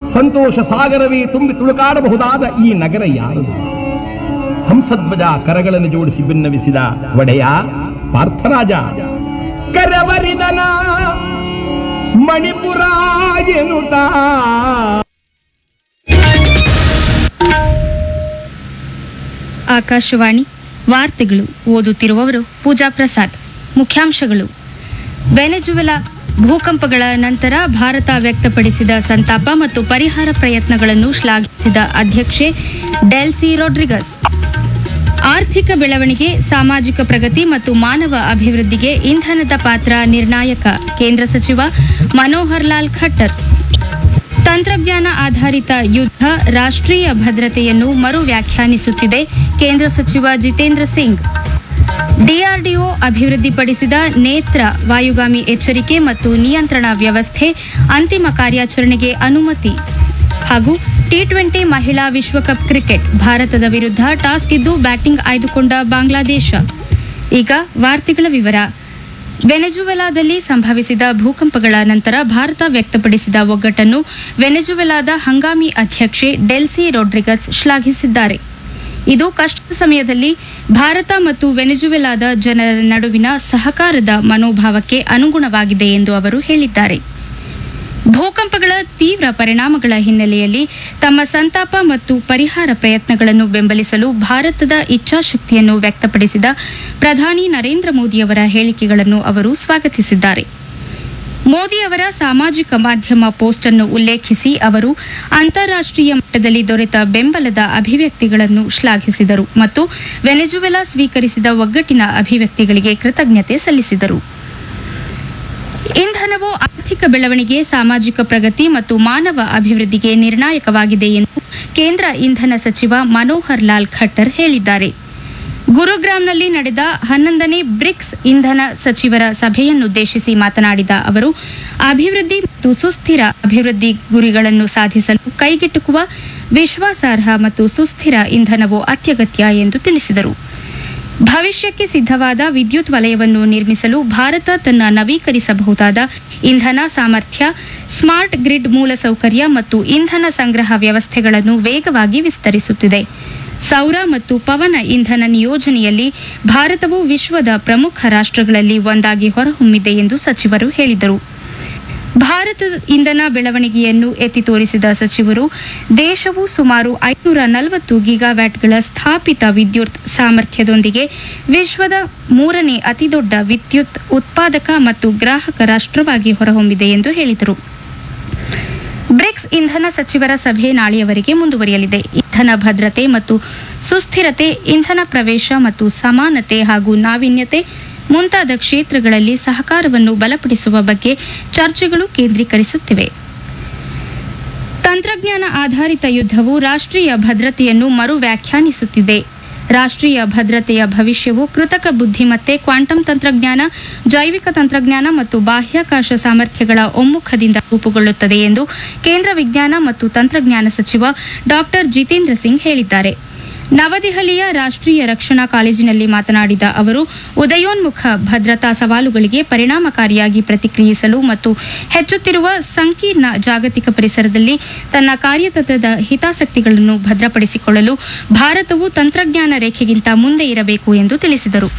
ಸಂತೋಷ ಸಾಗರವೇ ತುಂಬಿ ತುಳುಕಾಡಬಹುದಾದ ಈ ನಗರ ಯಾರದು ಹಂಸಧ್ವಜ ಕರಗಳನ್ನು ಜೋಡಿಸಿ ಭಿನ್ನವಿಸಿದ ಒಡೆಯ ಪಾರ್ಥರಾಜ ಕರವರಿದನ ಮಣಿಪುರ ಎನ್ನುತ್ತ ಆಕಾಶವಾಣಿ ವಾರ್ತೆಗಳು ಓದುತ್ತಿರುವವರು ಪೂಜಾ ಪ್ರಸಾದ್ ಮುಖ್ಯಾಂಶಗಳು ವೆನೆಜುವೆಲಾ ಭೂಕಂಪಗಳ ನಂತರ ಭಾರತ ವ್ಯಕ್ತಪಡಿಸಿದ ಸಂತಾಪ ಮತ್ತು ಪರಿಹಾರ ಪ್ರಯತ್ನಗಳನ್ನು ಶ್ಲಾಘಿಸಿದ ಅಧ್ಯಕ್ಷೆ ಡೆಲ್ಸಿ ರೊಡ್ರಿಗಸ್ ಆರ್ಥಿಕ ಬೆಳವಣಿಗೆ ಸಾಮಾಜಿಕ ಪ್ರಗತಿ ಮತ್ತು ಮಾನವ ಅಭಿವೃದ್ಧಿಗೆ ಇಂಧನದ ಪಾತ್ರ ನಿರ್ಣಾಯಕ ಕೇಂದ್ರ ಸಚಿವ ಮನೋಹರ್ ಲಾಲ್ ಖಟ್ಟರ್ ತಂತ್ರಜ್ಞಾನ ಆಧಾರಿತ ಯುದ್ಧ ರಾಷ್ಟ್ರೀಯ ಭದ್ರತೆಯನ್ನು ಮರು ವ್ಯಾಖ್ಯಾನಿಸುತ್ತಿದೆ ಕೇಂದ್ರ ಸಚಿವ ಜಿತೇಂದ್ರ ಸಿಂಗ್ ಡಿಆರ್ಡಿಒ ಅಭಿವೃದ್ಧಿಪಡಿಸಿದ ನೇತ್ರ ವಾಯುಗಾಮಿ ಎಚ್ಚರಿಕೆ ಮತ್ತು ನಿಯಂತ್ರಣ ವ್ಯವಸ್ಥೆ ಅಂತಿಮ ಕಾರ್ಯಾಚರಣೆಗೆ ಅನುಮತಿ ಹಾಗೂ ಟಿ ಟ್ವೆಂಟಿ ಮಹಿಳಾ ವಿಶ್ವಕಪ್ ಕ್ರಿಕೆಟ್ ಭಾರತದ ವಿರುದ್ಧ ಟಾಸ್ ಗೆದ್ದು ಬ್ಯಾಟಿಂಗ್ ಆಯ್ದುಕೊಂಡ ಬಾಂಗ್ಲಾದೇಶ ಈಗ ವಾರ್ತೆಗಳ ವಿವರ ವೆನೆಜುವೆಲಾದಲ್ಲಿ ಸಂಭವಿಸಿದ ಭೂಕಂಪಗಳ ನಂತರ ಭಾರತ ವ್ಯಕ್ತಪಡಿಸಿದ ಒಗ್ಗಟ್ಟನ್ನು ವೆನೆಜುವೆಲಾದ ಹಂಗಾಮಿ ಅಧ್ಯಕ್ಷೆ ಡೆಲ್ಸಿ ರೊಡ್ರಿಗಸ್ ಶ್ಲಾಘಿಸಿದ್ದಾರೆ ಇದು ಕಷ್ಟದ ಸಮಯದಲ್ಲಿ ಭಾರತ ಮತ್ತು ವೆನೆಜುವೆಲಾದ ಜನರ ನಡುವಿನ ಸಹಕಾರದ ಮನೋಭಾವಕ್ಕೆ ಅನುಗುಣವಾಗಿದೆ ಎಂದು ಅವರು ಹೇಳಿದ್ದಾರೆ ಭೂಕಂಪಗಳ ತೀವ್ರ ಪರಿಣಾಮಗಳ ಹಿನ್ನೆಲೆಯಲ್ಲಿ ತಮ್ಮ ಸಂತಾಪ ಮತ್ತು ಪರಿಹಾರ ಪ್ರಯತ್ನಗಳನ್ನು ಬೆಂಬಲಿಸಲು ಭಾರತದ ಇಚ್ಛಾಶಕ್ತಿಯನ್ನು ವ್ಯಕ್ತಪಡಿಸಿದ ಪ್ರಧಾನಿ ನರೇಂದ್ರ ಮೋದಿಯವರ ಹೇಳಿಕೆಗಳನ್ನು ಅವರು ಸ್ವಾಗತಿಸಿದ್ದಾರೆ ಮೋದಿ ಅವರ ಸಾಮಾಜಿಕ ಮಾಧ್ಯಮ ಪೋಸ್ಟ್ ಅನ್ನು ಉಲ್ಲೇಖಿಸಿ ಅವರು ಅಂತಾರಾಷ್ಟ್ರೀಯ ಮಟ್ಟದಲ್ಲಿ ದೊರೆತ ಬೆಂಬಲದ ಅಭಿವ್ಯಕ್ತಿಗಳನ್ನು ಶ್ಲಾಘಿಸಿದರು ಮತ್ತು ವೆನೆಜುವೆಲಾ ಸ್ವೀಕರಿಸಿದ ಒಗ್ಗಟ್ಟಿನ ಅಭಿವ್ಯಕ್ತಿಗಳಿಗೆ ಕೃತಜ್ಞತೆ ಸಲ್ಲಿಸಿದರು ಇಂಧನವು ಆರ್ಥಿಕ ಬೆಳವಣಿಗೆ ಸಾಮಾಜಿಕ ಪ್ರಗತಿ ಮತ್ತು ಮಾನವ ಅಭಿವೃದ್ಧಿಗೆ ನಿರ್ಣಾಯಕವಾಗಿದೆ ಎಂದು ಕೇಂದ್ರ ಇಂಧನ ಸಚಿವ ಮನೋಹರ್ ಲಾಲ್ ಖಟ್ಟರ್ ಹೇಳಿದ್ದಾರೆ ಗುರುಗ್ರಾಂನಲ್ಲಿ ನಡೆದ ಹನ್ನೊಂದನೇ ಬ್ರಿಕ್ಸ್ ಇಂಧನ ಸಚಿವರ ಸಭೆಯನ್ನುದ್ದೇಶಿಸಿ ಮಾತನಾಡಿದ ಅವರು ಅಭಿವೃದ್ಧಿ ಮತ್ತು ಸುಸ್ಥಿರ ಅಭಿವೃದ್ಧಿ ಗುರಿಗಳನ್ನು ಸಾಧಿಸಲು ಕೈಗೆಟುಕುವ ವಿಶ್ವಾಸಾರ್ಹ ಮತ್ತು ಸುಸ್ಥಿರ ಇಂಧನವು ಅತ್ಯಗತ್ಯ ಎಂದು ತಿಳಿಸಿದರು ಭವಿಷ್ಯಕ್ಕೆ ಸಿದ್ಧವಾದ ವಿದ್ಯುತ್ ವಲಯವನ್ನು ನಿರ್ಮಿಸಲು ಭಾರತ ತನ್ನ ನವೀಕರಿಸಬಹುದಾದ ಇಂಧನ ಸಾಮರ್ಥ್ಯ ಸ್ಮಾರ್ಟ್ ಗ್ರಿಡ್ ಮೂಲಸೌಕರ್ಯ ಮತ್ತು ಇಂಧನ ಸಂಗ್ರಹ ವ್ಯವಸ್ಥೆಗಳನ್ನು ವೇಗವಾಗಿ ವಿಸ್ತರಿಸುತ್ತಿದೆ ಸೌರ ಮತ್ತು ಪವನ ಇಂಧನ ನಿಯೋಜನೆಯಲ್ಲಿ ಭಾರತವು ವಿಶ್ವದ ಪ್ರಮುಖ ರಾಷ್ಟ್ರಗಳಲ್ಲಿ ಒಂದಾಗಿ ಹೊರಹೊಮ್ಮಿದೆ ಎಂದು ಸಚಿವರು ಹೇಳಿದರು ಭಾರತದ ಇಂಧನ ಬೆಳವಣಿಗೆಯನ್ನು ಎತ್ತಿ ತೋರಿಸಿದ ಸಚಿವರು ದೇಶವು ಸುಮಾರು ಐನೂರ ನಲವತ್ತು ಗಿಗಾವ್ಯಾಟ್ಗಳ ಸ್ಥಾಪಿತ ವಿದ್ಯುತ್ ಸಾಮರ್ಥ್ಯದೊಂದಿಗೆ ವಿಶ್ವದ ಮೂರನೇ ಅತಿದೊಡ್ಡ ವಿದ್ಯುತ್ ಉತ್ಪಾದಕ ಮತ್ತು ಗ್ರಾಹಕ ರಾಷ್ಟ್ರವಾಗಿ ಹೊರಹೊಮ್ಮಿದೆ ಎಂದು ಹೇಳಿದರು ಬ್ರಿಕ್ಸ್ ಇಂಧನ ಸಚಿವರ ಸಭೆ ನಾಳೆಯವರೆಗೆ ಮುಂದುವರಿಯಲಿದೆ ಇಂಧನ ಭದ್ರತೆ ಮತ್ತು ಸುಸ್ಥಿರತೆ ಇಂಧನ ಪ್ರವೇಶ ಮತ್ತು ಸಮಾನತೆ ಹಾಗೂ ನಾವೀನ್ಯತೆ ಮುಂತಾದ ಕ್ಷೇತ್ರಗಳಲ್ಲಿ ಸಹಕಾರವನ್ನು ಬಲಪಡಿಸುವ ಬಗ್ಗೆ ಚರ್ಚೆಗಳು ಕೇಂದ್ರೀಕರಿಸುತ್ತಿವೆ ತಂತ್ರಜ್ಞಾನ ಆಧಾರಿತ ಯುದ್ಧವು ರಾಷ್ಟ್ರೀಯ ಭದ್ರತೆಯನ್ನು ಮರು ವ್ಯಾಖ್ಯಾನಿಸುತ್ತಿದೆ ರಾಷ್ಟ್ರೀಯ ಭದ್ರತೆಯ ಭವಿಷ್ಯವು ಕೃತಕ ಬುದ್ಧಿಮತ್ತೆ ಕ್ವಾಂಟಮ್ ತಂತ್ರಜ್ಞಾನ ಜೈವಿಕ ತಂತ್ರಜ್ಞಾನ ಮತ್ತು ಬಾಹ್ಯಾಕಾಶ ಸಾಮರ್ಥ್ಯಗಳ ಒಮ್ಮುಖದಿಂದ ರೂಪುಗೊಳ್ಳುತ್ತದೆ ಎಂದು ಕೇಂದ್ರ ವಿಜ್ಞಾನ ಮತ್ತು ತಂತ್ರಜ್ಞಾನ ಸಚಿವ ಡಾಕ್ಟರ್ ಜಿತೇಂದ್ರ ಸಿಂಗ್ ಹೇಳಿದ್ದಾರೆ ನವದೆಹಲಿಯ ರಾಷ್ಟ್ರೀಯ ರಕ್ಷಣಾ ಕಾಲೇಜಿನಲ್ಲಿ ಮಾತನಾಡಿದ ಅವರು ಉದಯೋನ್ಮುಖ ಭದ್ರತಾ ಸವಾಲುಗಳಿಗೆ ಪರಿಣಾಮಕಾರಿಯಾಗಿ ಪ್ರತಿಕ್ರಿಯಿಸಲು ಮತ್ತು ಹೆಚ್ಚುತ್ತಿರುವ ಸಂಕೀರ್ಣ ಜಾಗತಿಕ ಪರಿಸರದಲ್ಲಿ ತನ್ನ ಕಾರ್ಯತಂತ್ರದ ಹಿತಾಸಕ್ತಿಗಳನ್ನು ಭದ್ರಪಡಿಸಿಕೊಳ್ಳಲು ಭಾರತವು ತಂತ್ರಜ್ಞಾನ ರೇಖೆಗಿಂತ ಮುಂದೆ ಇರಬೇಕು ಎಂದು ತಿಳಿಸಿದರು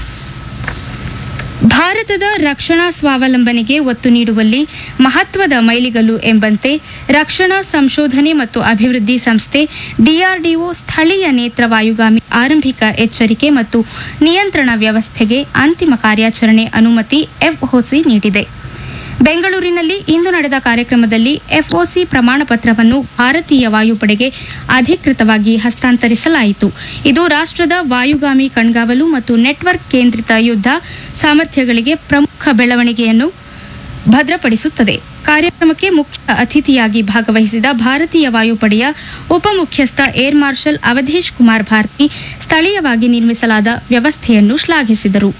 ಭಾರತದ ರಕ್ಷಣಾ ಸ್ವಾವಲಂಬನೆಗೆ ಒತ್ತು ನೀಡುವಲ್ಲಿ ಮಹತ್ವದ ಮೈಲಿಗಲ್ಲು ಎಂಬಂತೆ ರಕ್ಷಣಾ ಸಂಶೋಧನೆ ಮತ್ತು ಅಭಿವೃದ್ಧಿ ಸಂಸ್ಥೆ ಡಿಆರ್ಡಿಒ ಸ್ಥಳೀಯ ನೇತ್ರ ವಾಯುಗಾಮಿ ಆರಂಭಿಕ ಎಚ್ಚರಿಕೆ ಮತ್ತು ನಿಯಂತ್ರಣ ವ್ಯವಸ್ಥೆಗೆ ಅಂತಿಮ ಕಾರ್ಯಾಚರಣೆ ಅನುಮತಿ ಎಫ್ಒಸಿ ನೀಡಿದೆ ಬೆಂಗಳೂರಿನಲ್ಲಿ ಇಂದು ನಡೆದ ಕಾರ್ಯಕ್ರಮದಲ್ಲಿ ಎಫ್ಒಸಿ ಪ್ರಮಾಣ ಪತ್ರವನ್ನು ಭಾರತೀಯ ವಾಯುಪಡೆಗೆ ಅಧಿಕೃತವಾಗಿ ಹಸ್ತಾಂತರಿಸಲಾಯಿತು ಇದು ರಾಷ್ಟ್ರದ ವಾಯುಗಾಮಿ ಕಣ್ಗಾವಲು ಮತ್ತು ನೆಟ್ವರ್ಕ್ ಕೇಂದ್ರಿತ ಯುದ್ಧ ಸಾಮರ್ಥ್ಯಗಳಿಗೆ ಪ್ರಮುಖ ಬೆಳವಣಿಗೆಯನ್ನು ಭದ್ರಪಡಿಸುತ್ತದೆ ಕಾರ್ಯಕ್ರಮಕ್ಕೆ ಮುಖ್ಯ ಅತಿಥಿಯಾಗಿ ಭಾಗವಹಿಸಿದ ಭಾರತೀಯ ವಾಯುಪಡೆಯ ಉಪಮುಖ್ಯಸ್ಥ ಏರ್ ಮಾರ್ಷಲ್ ಅವಧೇಶ್ ಕುಮಾರ್ ಭಾರತಿ ಸ್ಥಳೀಯವಾಗಿ ನಿರ್ಮಿಸಲಾದ ವ್ಯವಸ್ಥೆಯನ್ನು ಶ್ಲಾಘಿಸಿದರು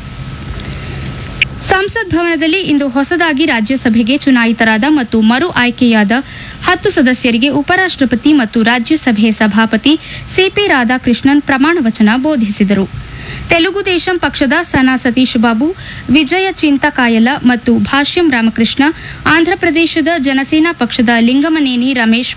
ಸಂಸತ್ ಭವನದಲ್ಲಿ ಇಂದು ಹೊಸದಾಗಿ ರಾಜ್ಯಸಭೆಗೆ ಚುನಾಯಿತರಾದ ಮತ್ತು ಮರು ಆಯ್ಕೆಯಾದ ಹತ್ತು ಸದಸ್ಯರಿಗೆ ಉಪರಾಷ್ಟ್ರಪತಿ ಮತ್ತು ರಾಜ್ಯಸಭೆ ಸಭಾಪತಿ ಸಿಪಿ ರಾಧಾಕೃಷ್ಣನ್ ಪ್ರಮಾಣ ವಚನ ಬೋಧಿಸಿದರು ತೆಲುಗು ದೇಶಂ ಪಕ್ಷದ ಸನಾ ಸತೀಶ್ ಬಾಬು ವಿಜಯ ಚಿಂತಕಾಯಲ ಮತ್ತು ಭಾಷ್ಯಂ ರಾಮಕೃಷ್ಣ ಆಂಧ್ರಪ್ರದೇಶದ ಜನಸೇನಾ ಪಕ್ಷದ ಲಿಂಗಮನೇನಿ ರಮೇಶ್